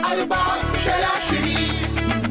أربعة شارع شريف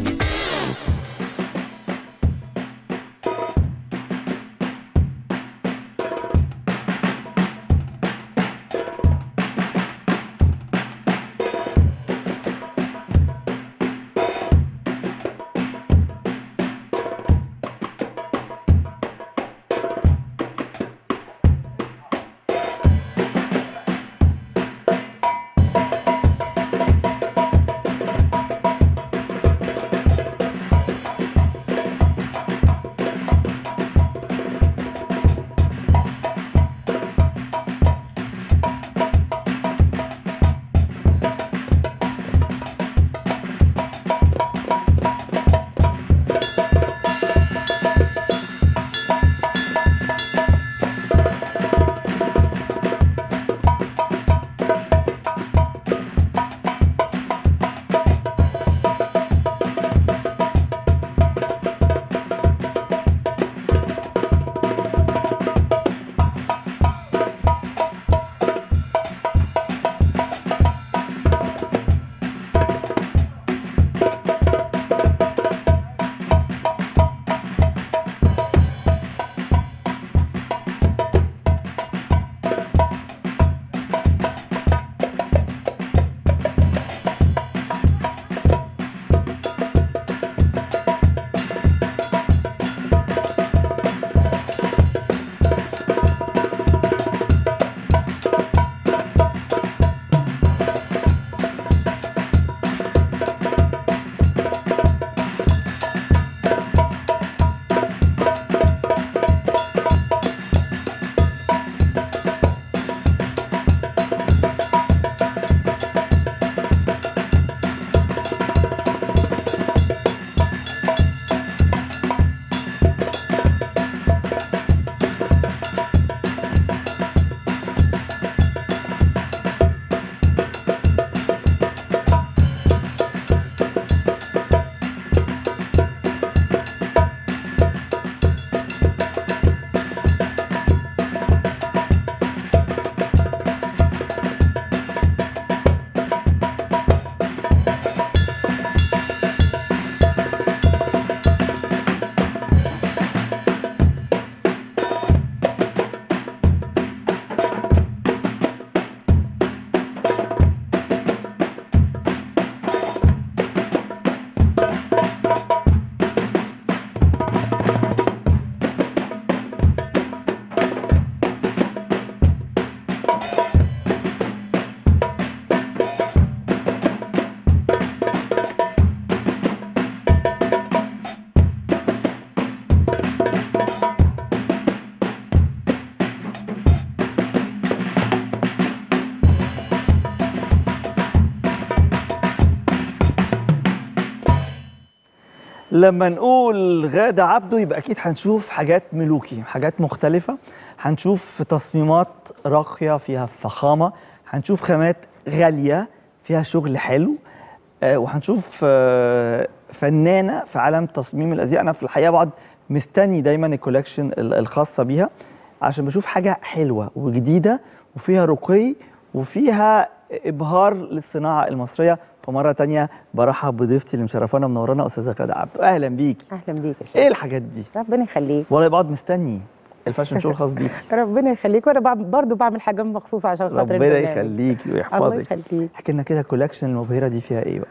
لما نقول غادة عبده يبقى أكيد هنشوف حاجات ملوكي حاجات مختلفة هنشوف تصميمات راقية فيها فخامة هنشوف خامات غالية فيها شغل حلو آه، وهنشوف آه، فنانة في عالم تصميم الأزياء أنا في الحقيقة بقعد مستني دايما الكولكشن ال- الخاصة بيها عشان بشوف حاجة حلوة وجديدة وفيها رقي وفيها إبهار للصناعة المصرية فمرة تانية برحب بضيفتي اللي مشرفانا منورانا أستاذة غادة عبده أهلا بيكي اهلا بيك يا شيخ إيه الحاجات دي؟ ربنا يخليك والله بقعد مستني الفاشن شو الخاص بيكي ربنا يخليك وانا بعمل- برضو بعمل حاجات مخصوص عشان خاطر ربنا البرنامج. يخليكي الله ويحفظك يخليك احكي لنا كده الكولكشن المبهرة دي فيها إيه بقى؟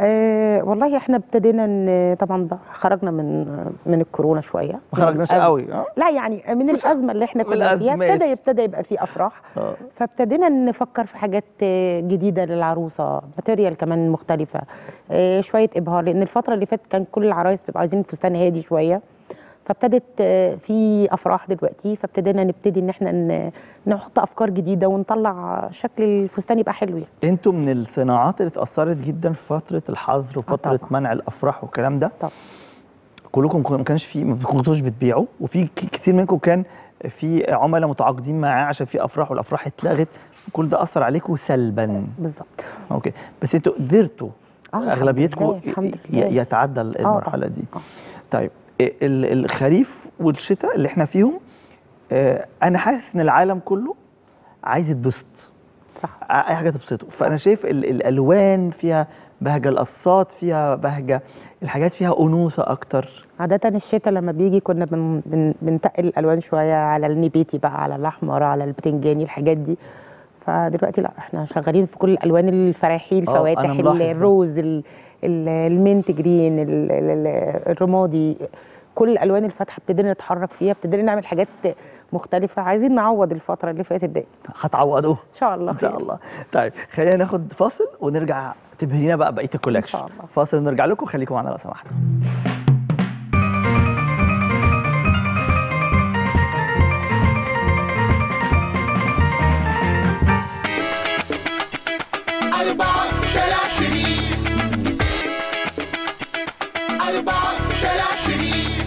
آه والله احنا ابتدينا ان طبعا بقى خرجنا من من الكورونا شويه ما خرجناش من الأزمة. قوي اه لا يعني من الازمه اللي احنا من كنا فيها الأزمة، ابتدى ماشي. ابتدى يبقى في افراح آه. فابتدينا نفكر في حاجات آه، جديده للعروسه ماتيريال كمان مختلفه آه، شويه ابهار لان الفتره اللي فاتت كان كل العرايس بيبقوا عايزين فستان هادي شويه فابتدت آه، في افراح دلوقتي فابتدينا نبتدي ان احنا ن- نحط افكار جديده ونطلع شكل الفستان يبقى حلو يعني انتوا من الصناعات اللي اتأثرت جدا في فترة الحظر وفترة طبعاً. منع الأفراح والكلام ده طبعاً. كلكم كن- ما كانش في ما كنتوش بتبيعوا وفي ك- كتير منكم كان في عملاء متعاقدين معاه عشان في افراح والافراح اتلغت كل ده اثر عليكم سلبا بالظبط اوكي بس انتوا قدرتوا آه، الحمد اغلبيتكم لله، الحمد ي- لله. يتعدى المرحله طبعاً. دي آه. طيب ال- الخريف والشتاء اللي احنا فيهم آه، انا حاسس ان العالم كله عايز يتبسط صح اي حاجه تبسطه فانا شايف ال- الالوان فيها بهجه القصات فيها بهجه الحاجات فيها انوثه اكتر عادة الشتاء لما بيجي كنا بن بن بنتقل الألوان شوية على النبيتي بقى على الأحمر على البتنجاني الحاجات دي فدلوقتي لا احنا شغالين في كل الألوان الفراحي أنا الفواتح ملاحظ ده. الروز ال- ال- المنت جرين ال- ال- ال- الرمادي كل الألوان الفاتحة ابتدينا نتحرك فيها ابتدينا نعمل حاجات مختلفة عايزين نعوض الفترة اللي فاتت دي هتعوضوه إن شاء الله ان شاء خير. الله طيب خلينا ناخد فاصل ونرجع تبهرينا بقى بقيه الكولكشن إن شاء الله. فاصل ونرجع لكم خليكم معانا لو سمحتوا أربعة شارع شريف أربعة شارع شريف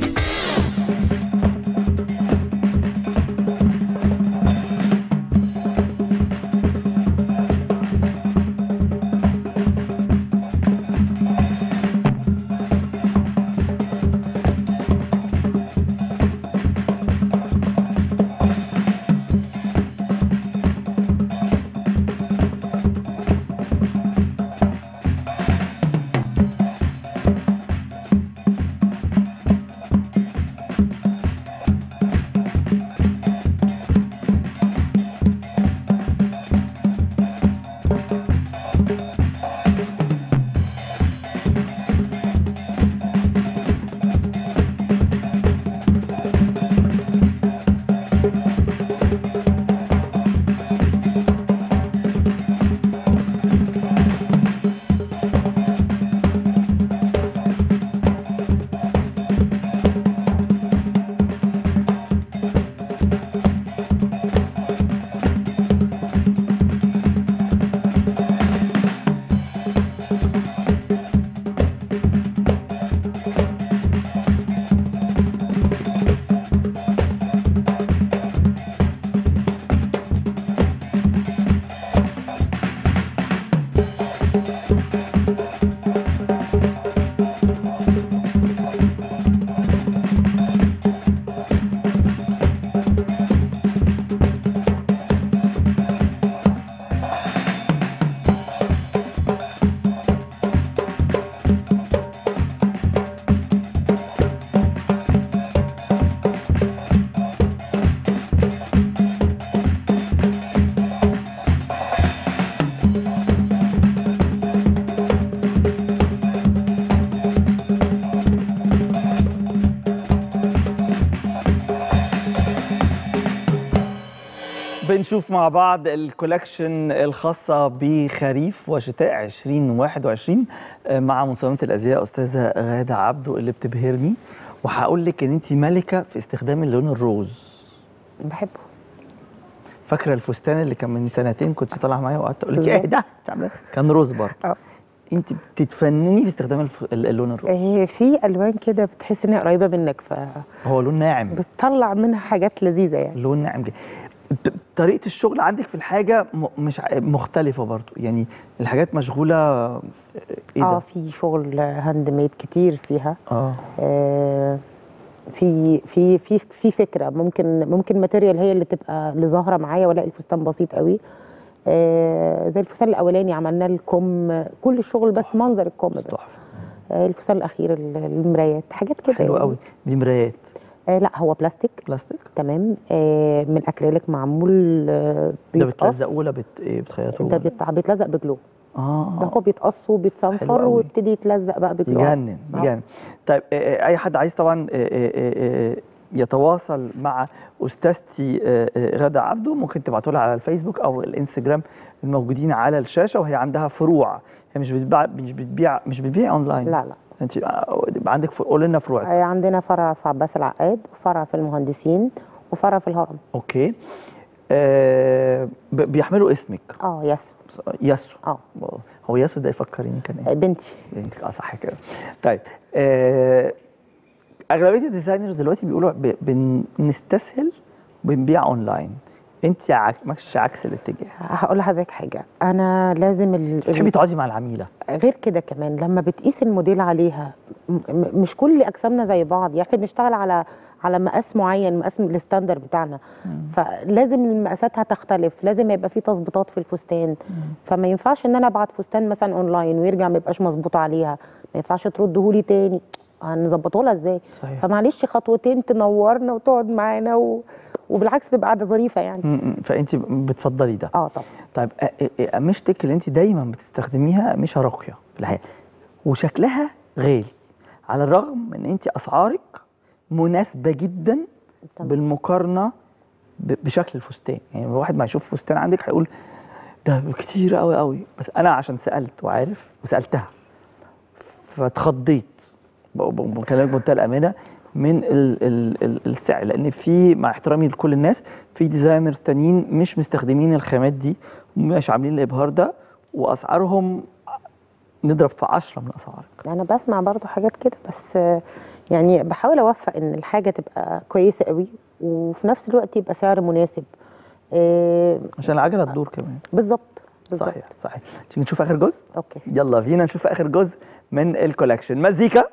بنشوف مع بعض الكولكشن الخاصة بخريف وشتاء 2021 آه، مع مصممة الأزياء أستاذة غادة عبده اللي بتبهرني وهقول لك إن أنت ملكة في استخدام اللون الروز بحبه فاكرة الفستان اللي كان من سنتين كنت طالعة معايا وقعدت أقول لك بالظبط. إيه ده؟ كان روز برضه اه أنت بتتفنني في استخدام الف... ال- اللون الروز آه، في ألوان كده بتحس إنها قريبة منك هو لون ناعم فبتطلع منها حاجات لذيذة يعني لون ناعم جدا ط- طريقة الشغل عندك في الحاجة م... مش ع- مختلفة برضه يعني الحاجات مشغولة آه، إيه اه ده؟ في شغل هاند ميد كتير فيها آه آه، في في في في فكره ممكن ممكن ماتيريال هي اللي تبقى اللي ظاهره معايا والاقي الفستان بسيط قوي آه، زي الفستان الاولاني عملنا الكم كل الشغل بس منظر الكم بس تحفة آه، الفستان الاخير ال- المرايات حاجات كده حلو يعني. قوي دي مرايات آه لا هو بلاستيك بلاستيك تمام آه، من اكريليك معمول آه، ده بيتقص. بتلزقوه ولا بت... إيه بتخيطوه ده بيت- بيتلزق بجلو ده اه هو بيتقص حلو وبيتصنفر قوي. ويبتدي يتلزق بقى بجلو يجنن آه. يجنن طيب آه، آه، اي حد عايز طبعا آه، آه، آه، يتواصل مع استاذتي آه، آه، غادة عبده ممكن تبعتوا لها على الفيسبوك او الانستجرام الموجودين على الشاشه وهي عندها فروع هي مش بتبيع مش بتبيع مش بتبيع اونلاين لا لا انت آه، يبقى عندك ف- قول لنا فروعك آه، عندنا فرع في عباس العقاد وفرع في المهندسين وفرع في الهرم اوكي آه، ب- بيحملوا اسمك اه يس ياسو اه هو ياسو ده يفكرني كان ايه آه، بنتي بنتك اه صح كده طيب آه اغلبيه الديزاينرز دلوقتي بيقولوا ب- بنستسهل وبنبيع اونلاين انت عك... ماشي عكس الاتجاه هقول لحضرتك حاجه انا لازم ال... بتحبي ال... تقعدي مع العميله غير كده كمان لما بتقيس الموديل عليها م... م- مش كل اجسامنا زي بعض يعني احنا بنشتغل على على مقاس معين مقاس من الستاندر بتاعنا فلازم المقاسات هتختلف لازم يبقى في تظبيطات في الفستان فما ينفعش ان انا ابعت فستان مثلا اونلاين ويرجع ما يبقاش مظبوط عليها ما ينفعش ترده لي تاني هنظبطه لها ازاي صحيح. فمعلش خطوتين تنورنا وتقعد معانا و... وبالعكس تبقى قاعده ظريفه يعني م- م. فانت بتفضلي ده اه طبعا طيب أ- أ- أ- قماشتك اللي انت دايما بتستخدميها مش راقيه في الحقيقه وشكلها غالي على الرغم ان انت اسعارك مناسبه جدا تمام. بالمقارنه ب- بشكل الفستان يعني الواحد ما يشوف فستان عندك هيقول ده كتير قوي قوي بس انا عشان سالت وعارف وسالتها فاتخضيت ب- ب- بكلمك بمنتهى الامانه من ال ال ال السعر لان في مع احترامي لكل الناس في ديزاينرز تانيين مش مستخدمين الخامات دي ومش عاملين الابهار ده واسعارهم نضرب في 10 من اسعارك انا بسمع برضو حاجات كده بس آه، يعني بحاول اوفق ان الحاجه تبقى كويسه قوي وفي نفس الوقت يبقى سعر مناسب آه، عشان العجله تدور كمان بالظبط بالظبط صحيح صحيح تيجي نشوف اخر جزء اوكي يلا بينا نشوف اخر جزء من الكولكشن مزيكا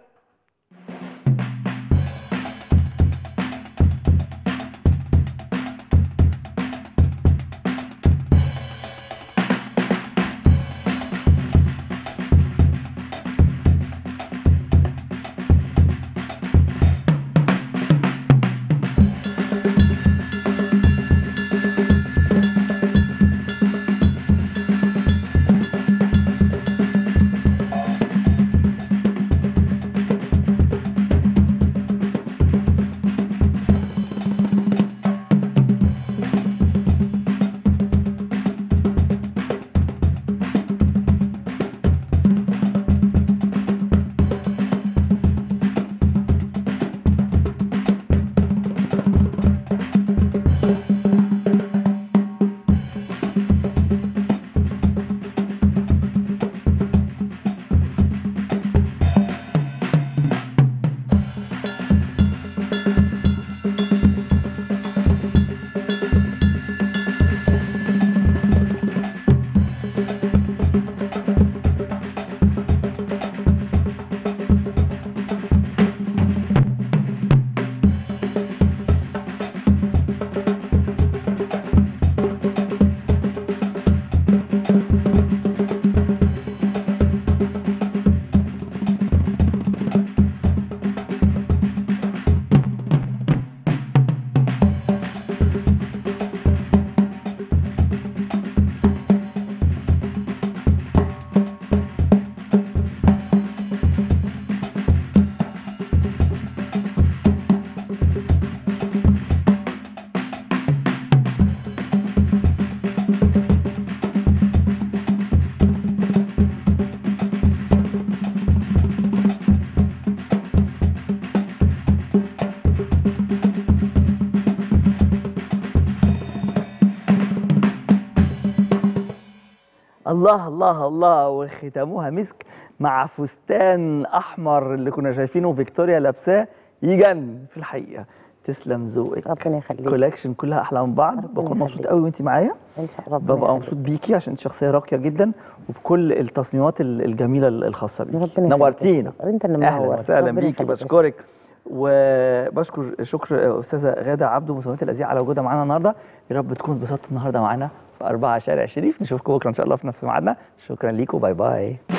الله الله الله وختامها مسك مع فستان احمر اللي كنا شايفينه فيكتوريا لابساه يجن في الحقيقه تسلم ذوقك ربنا يخليك كولكشن كلها احلى من بعض ربنا بكون مبسوط يخليك. قوي وانت معايا ان شاء الله ربنا ببقى يخليك. مبسوط بيكي عشان انت شخصيه راقيه جدا وبكل التصميمات ال- الجميله ال- الخاصه بيكي ربنا يخليك. نورتينا انت اللي منور اهلا وسهلا ربنا بيكي يخليك. بشكرك وبشكر شكر استاذه غاده عبده مصممات الازياء على وجودها معانا النهارده يا رب تكونوا اتبسطتوا النهارده معانا في أربعة شارع شريف نشوفكم بكره ان شاء الله في نفس ميعادنا شكرا ليكم باي باي